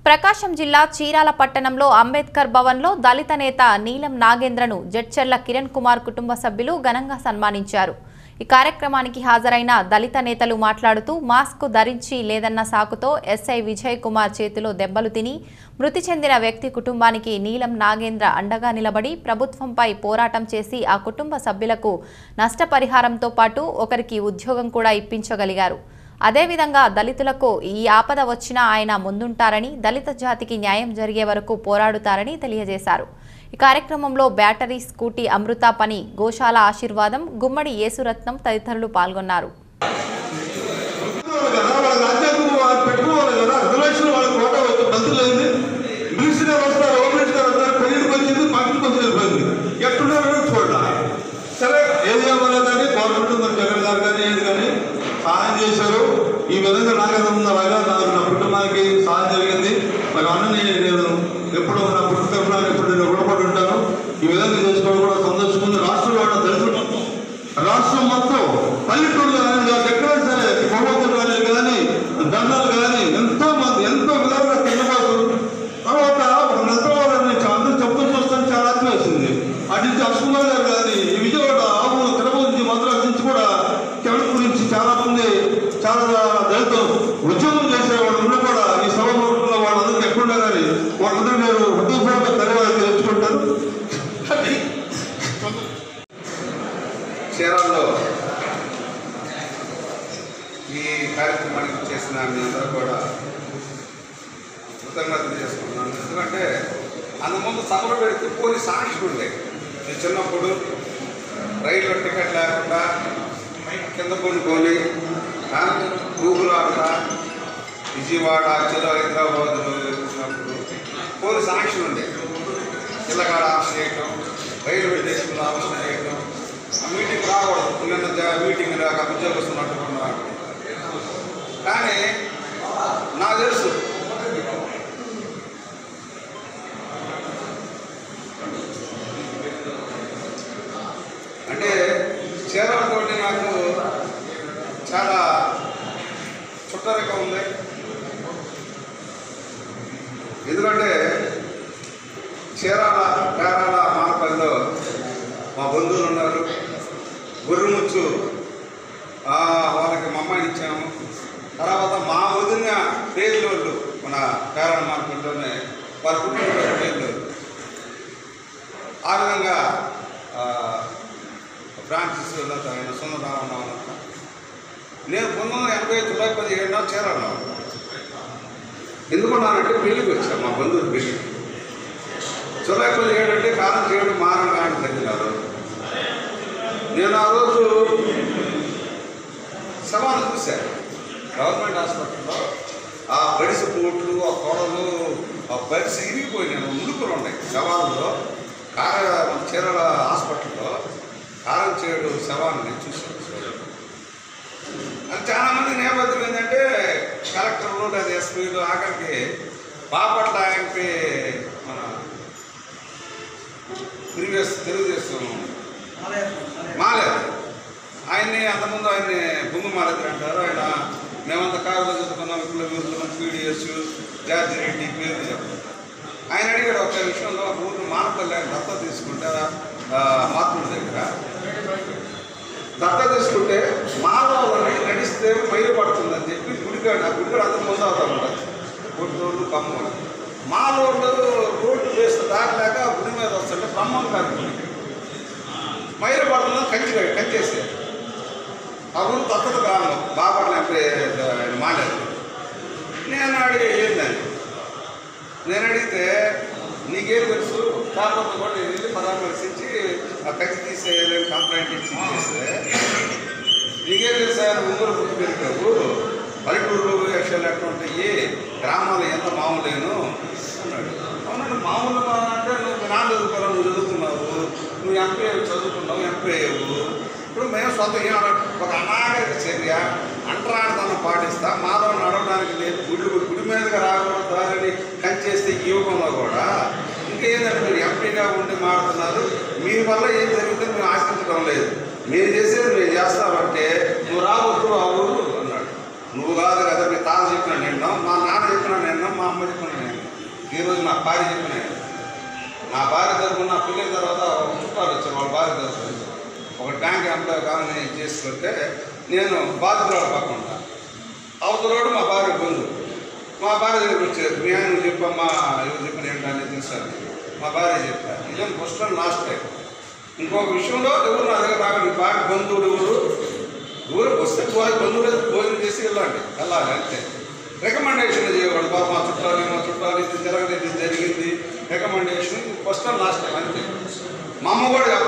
ప్రకాశం జిల్లా చీరాల పట్టణంలో అంబేద్కర్ భవన్లో దళిత నేత నీలం నాగేంద్రను జడ్చర్ల కిరణ్ కుమార్ కుటుంబ సభ్యులు ఘనంగా సన్మానించారు ఈ కార్యక్రమానికి హాజరైన దళిత నేతలు మాట్లాడుతూ మాస్క్ ధరించి లేదన్న సాకుతో ఎస్ఐ విజయ్ కుమార్ చేతిలో దెబ్బలు తిని మృతి చెందిన వ్యక్తి కుటుంబానికి నీలం నాగేంద్ర అండగా నిలబడి ప్రభుత్వంపై పోరాటం చేసి ఆ కుటుంబ సభ్యులకు నష్టపరిహారంతో పాటు ఒకరికి ఉద్యోగం కూడా ఇప్పించగలిగారు అదేవిధంగా దళితులకు ఈ ఆపద వచ్చినా ఆయన ముందుంటారని దళిత జాతికి న్యాయం జరిగే వరకు పోరాడుతారని తెలియజేశారు ఈ కార్యక్రమంలో బ్యాటరీ స్కూటీ అమృత పని గోశాల ఆశీర్వాదం గుమ్మడి యేసురత్నం తదితరులు పాల్గొన్నారు పెట్టుకోవాలి కదా వాళ్ళ రాజ్యాంగం వాళ్ళు పెట్టుకోవాలి కదా రిజర్వేషన్ వాళ్ళకి కోట వచ్చి మంత్రులు అయింది మినిస్టర్ వస్తారు హోమ్ మినిస్టర్ వస్తారు పెళ్లికి వచ్చింది పంపిణీకి వచ్చి వెళ్ళిపోయింది ఎట్టున్నారో చూడాలి సరే ఏది ఏమన్నా కానీ గవర్నమెంట్ మరి జగన్ గారు కానీ ఏది కానీ సహాయం చేశారు ఈ విధంగా నాగేంద్ర ఉన్నలాగా నాకు నా కుటుంబానికి సహాయం జరిగింది మరి అన్నని నేను ఎప్పుడు నా కుటుంబ తరఫున ఎప్పుడు నేను రుణపడి ఉంటాను ఈ విధంగా చేసుకోవడం కూడా సందర్శించుకుంది రాష్ట్రంలో ఉన్న దళితులు మొత్తం రాష్ట్రం మొత్తం పల్లెటూళ్ళు కానీ కాదు, ఎక్కడైనా సరే భగవంతుడు కానీ కానీ దండాలు కానీ ఎంతో మంది ఎంతో విధాలుగా తిన్నబాటు తర్వాత ఒక నిద్రవాళ్ళని అందరూ చెప్తూ చూస్తాను చాలా ఆత్మ వేసింది అటు నుంచి అశ్వకుమార్ గారు కానీ ఈ విజయవాడ ఆవులు తిరుపతి నుంచి మద్రాసు నుంచి కూడా కెమిక్ గురించి చాలా మంది చాలా దళిత ఉద్యోగం చేసే వాళ్ళు ఉన్నా కూడా ఈ సభలో వాళ్ళందరికీ ఎక్కడున్నా కానీ వాళ్ళందరూ నేను హృదయపూర్వక ధన్యవాదాలు తెలుసుకుంటాను అది చీరాల్లో ఈ కార్యక్రమానికి చేసిన మీ అందరూ కూడా కృతజ్ఞతలు చేసుకున్నాను ఎందుకంటే అంతకుముందు సభలు పెడితే పోలీస్ సాక్షులు ఉండే నేను చిన్నప్పుడు రైలు టికెట్ లేకుండా కింద కొనుక్కొని గూగుల్ ఆడతా విజయవాడ చెలో హైదరాబాద్ వచ్చినప్పుడు పోలీస్ ఆంక్షలు ఉండే చిల్లగాడ ఆఫ్ చేయటం రైల్వే స్టేషన్లో ఆఫ్ చేయటం ఆ మీటింగ్ రాకూడదు నిన్న జ- మీటింగ్ రాక ఉద్యోగస్తులు అంటుకున్నారు కానీ నాకు తెలుసు అంటే చీరలతోటి నాకు చాలా చుట్టరిక ఉంది ఎందుకంటే చీరాల పేరాల మానపల్లిలో మా బంధువులు ఉన్నారు గొర్రెముచ్చు ఆ, వాళ్ళకి మా అమ్మాయిని ఇచ్చాము తర్వాత మా వదిన పేర్లోళ్ళు మన పేరాల మానపల్లిలోనే వాళ్ళ కుటుంబ పేర్లు ఆ విధంగా ఆ, ఫ్రాన్సిస్ ఆయన సుందరరామన్ నేను పంతొమ్మిది వందల ఎనభై జూలై పదిహేడున చేరాను ఎందుకున్నానంటే పెళ్ళికి వచ్చాను మా బంధువులు పెళ్ళి జూలై పదిహేడు అంటే కాలం చేయడం మారణ కాలం తగ్గినారు నేను ఆ రోజు శవాన్ని చూశాను గవర్నమెంట్ హాస్పిటల్లో ఆ బడిసి పోట్లు ఆ కొడలు ఆ బడిసి ఇరిగిపోయినాయి ముడుకులు ఉన్నాయి శవాల్లో కార మన చీరల హాస్పిటల్లో కారం చేయడు శవాన్ని చూశాను అది చాలా మంది నేపథ్యం ఏంటంటే కలెక్టర్లు లేదా ఎస్పీలు ఆఖరికి బాపట్ల ఆయనకి మన ప్రీవియస్ తెలుగుదేశం మాలేదు ఆయన్ని అంతకుముందు ఆయన్ని బొమ్మ మాలేద్రి అంటారు ఆయన మేమంత కారులో చదువుకున్నాం ఇప్పుడు వీళ్ళు పీడిఎస్ జార్జి రెడ్డి పేరు చెప్పారు ఆయన అడిగాడు ఒక విషయంలో ఒక ఊరు మానపల్లి ఆయన దత్త తీసుకుంటే ఆ, మహాత్ముడి దగ్గర దత్త తీసుకుంటే మానవులని నడిస్తే మైలు పడుతుందని చెప్పి గుడికాడు ఆ గుడికాడు అంత ముందు అవుతారు గుడ్డోళ్ళు కమ్మలు మాలోళ్ళు రోడ్డు వేస్తే దాటలేక ఆ గుడి మీద వస్తుంటే బ్రహ్మం కాదు గుడి మైలు పడుతుందని కంచి కంచేసారు ఆ ఊరు దత్తత గ్రామం బాపట్ల మాట్లాడు నేను అడిగే ఏందని నేను అడిగితే నీకేం తెలుసు కాకపోతే కూడా నేను వెళ్ళి పరామర్శించి ఆ కత్తి తీసేయాలని కంప్లైంట్ ఇచ్చి చేస్తే నీకేం తెలుసా ఊరు పుట్టి పెరిగావు పల్లెటూరులో యక్షలు ఎట్లా ఉంటాయి గ్రామాలు ఎంత మామూలేను అన్నాడు అవునండి మామూలు మా అంటే నువ్వు నాన్న చదువుకోవాలి నువ్వు చదువుకున్నావు నువ్వు ఎంపీ చదువుకున్నావు ఎంపీ అయ్యావు ఇప్పుడు మేము సొంత ఒక అనాగరిక చర్య అంటరానితనం పాటిస్తా మాధవ నడవడానికి లేదు గుడ్లు గుడి మీదగా రాకూడదు దారిని కంచేస్తే ఈ యుగంలో కూడా ఇంకేంటంటే మీరు ఎంపీగా ఉండి మాడుతున్నారు మీ వల్ల ఏం జరుగుతుందో మేము ఆశించడం లేదు మీరు చేసేది మేము చేస్తామంటే నువ్వు రావద్దు ఆ ఊరు అన్నాడు నువ్వు కాదు కదా మీ తాత చెప్పిన నిన్నాం మా నాన్న చెప్పిన నిన్నాం మా అమ్మ చెప్పిన నిన్నాం ఈరోజు నా భార్య చెప్పిన నా భార్య తరపున నా పెళ్ళిన తర్వాత ఒక చుట్టాలు వచ్చారు వాళ్ళ భార్య తరపున ఒక ట్యాంక్ ఎంప్లాయ్ కానీ చేసుకుంటే నేను బాధితురాలు పక్కన అవతలోడు మా భార్య బంధు మా భార్య దగ్గరికి వచ్చారు మీ ఆయన చెప్పమ్మా ఎవరు చెప్పిన ఏంటని తెలుసాను మా భార్య చెప్పారు ఇదేం ఫస్ట్ అండ్ లాస్ట్ టైం ఇంకొక విషయంలో ఎవరు నా దగ్గర రాకండి భార్య బంధువులు ఎవరు ఎవరు వస్తే పోయి బంధువులు భోజనం చేసి వెళ్ళండి వెళ్ళాలి అంతే రికమెండేషన్ చేయకూడదు బాబు మా చుట్టాలు మా చుట్టాలు ఇది జరగలేదు ఇది జరిగింది recommendation first and last time అంతే మా అమ్మ కూడా